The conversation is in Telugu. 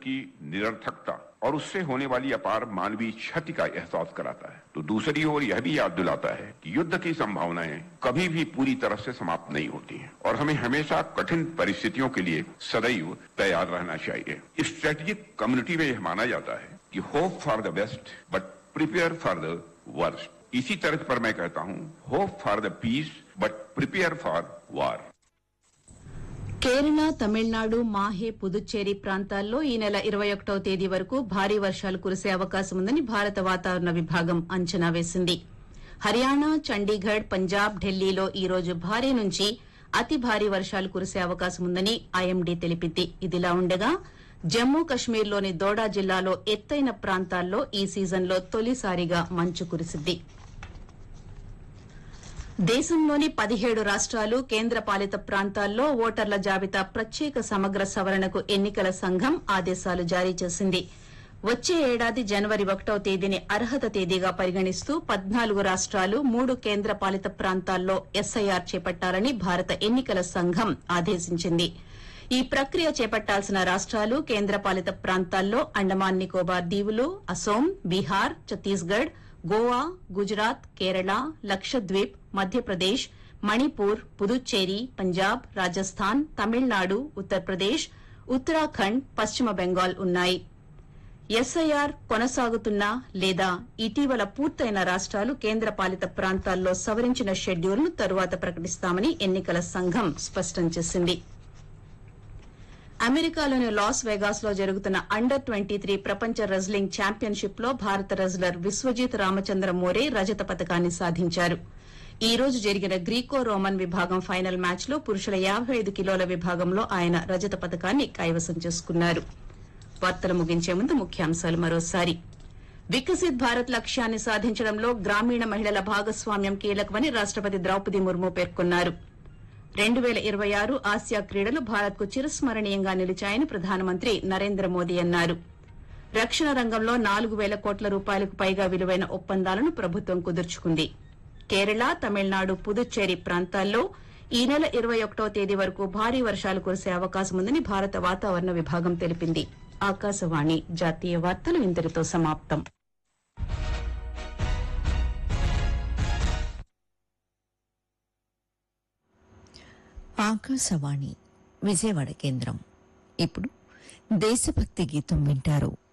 की निरर्थकता और उससे होने वाली अपार मानवीय क्षति का एहसास कराता है तो दूसरी ओर यह भी याद दिलाता है कि युद्ध की संभावनाएं कभी भी पूरी तरह से समाप्त नहीं होती हैं और हमें हमेशा कठिन परिस्थितियों के लिए सदैव तैयार रहना चाहिए इस स्ट्रेटेजिक कम्युनिटी में यह माना जाता है कि hope for the best but prepare for the worst इसी तरह पर मैं कहता हूं hope for the peace but prepare for war Kerala Tamil Nadu Mahe Puducherry ప్రాంతాల్లో ఈ నెల ఇరవై ఒకటవ తేదీ వరకు భారీ వర్షాలు కురిసే అవకాశం ఉందని భారత వాతావరణ విభాగం అంచనా వేసింది హర్యానా చండీగఢ్ పంజాబ్ ఢిల్లీలో ఈ రోజు భారీ నుంచి అతి భారీ వర్షాలు కురిసే అవకాశం ఉందని ఐఎండీ తెలిపింది ఇదిలా ఉండగా జమ్మూ కశ్మీర్లోని దోడా జిల్లాలో ఎత్తైన ప్రాంతాల్లో ఈ సీజన్లో తొలిసారిగా మంచు కురిసింది దేశంలోని పదిహేడు రాష్ట్రాలు కేంద్ర పాలిత ప్రాంతాల్లో ఓటర్ల జాబితా ప్రత్యేక సమగ్ర సవరణకు ఎన్నికల సంఘం ఆదేశాలు జారీ చేసింది వచ్చే ఏడాది జనవరి ఒకటవ తేదీని అర్హత తేదీగా పరిగణిస్తూ పద్నాలుగు రాష్ట్రాలు మూడు కేంద్ర పాలిత ప్రాంతాల్లో ఎస్ఐఆర్ చేపట్టాలని భారత ఎన్నికల సంఘం ఆదేశించింది ఈ ప్రక్రియ చేపట్టాల్సిన రాష్ట్రాలు కేంద్ర పాలిత ప్రాంతాల్లో అండమాన్ నికోబార్ దీవులు అసోం బీహార్ ఛత్తీస్గఢ్ గోవా గుజరాత్ కేరళ లక్షద్వీప్ మధ్యప్రదేశ్ మణిపూర్ పుదుచ్చేరి పంజాబ్ రాజస్థాన్ తమిళనాడు ఉత్తరప్రదేశ్ ఉత్తరాఖండ్ పశ్చిమ బెంగాల్ ఉన్నాయి ఎస్ఐఆర్ కొనసాగుతున్న లేదా ఇటీవల పూర్తయిన రాష్ట్రాలు కేంద్ర పాలిత ప్రాంతాల్లో సవరించిన షెడ్యూల్ను తరువాత ప్రకటిస్తామని ఎన్నికల సంఘం స్పష్టం చేసింది అమెరికాలోని లాస్ వెగాస్ లో జరుగుతున్న అండర్ ట్వంటీ త్రీ ప్రపంచ రెజ్లింగ్ ఛాంపియన్షిప్ లో భారత రెజ్లర్ విశ్వజిత్ రామచంద్ర మోరే రజత పథకాన్ని సాధించారు ఈ రోజు జరిగిన గ్రీకో రోమన్ విభాగం ఫైనల్ మ్యాచ్ లో పురుషుల యాభై ఐదు కిలోల విభాగంలో ఆయన రజత పథకాన్ని కైవసం చేసుకున్నారు వార్తలు ముగించే ముందు ముఖ్యాంశాలు మరోసారి వికసిత్ భారత్ లక్ష్యాన్ని సాధించడంలో గ్రామీణ మహిళల భాగస్వామ్యం కీలకమని రాష్టపతి ద్రౌపది ముర్ము పేర్కొన్నారు రెండు పేల ఇరవై ఆరు ఆసియా క్రీడలు భారత్కు చిరస్మరణీయంగా నిలిచాయని ప్రధానమంత్రి నరేంద్ర మోదీ అన్నారు రక్షణ రంగంలో నాలుగు పేల కోట్ల రూపాయలకు పైగా విలువైన ఒప్పందాలను ప్రభుత్వం కుదుర్చుకుంది కేరళ తమిళనాడు పుదుచ్చేరి ప్రాంతాల్లో ఈ నెల ఇరవై ఒకటో తేదీ వరకు భారీ వర్షాలు కురిసే అవకాశం ఉందని భారత వాతావరణ విభాగం తెలిపింది ఆకాశవాణి జాతీయ వార్తలు ఇంతటితో సమాప్తం ఆకాశవాణి విజయవాడ కేంద్రం ఇప్పుడు దేశభక్తి గీతం వింటారు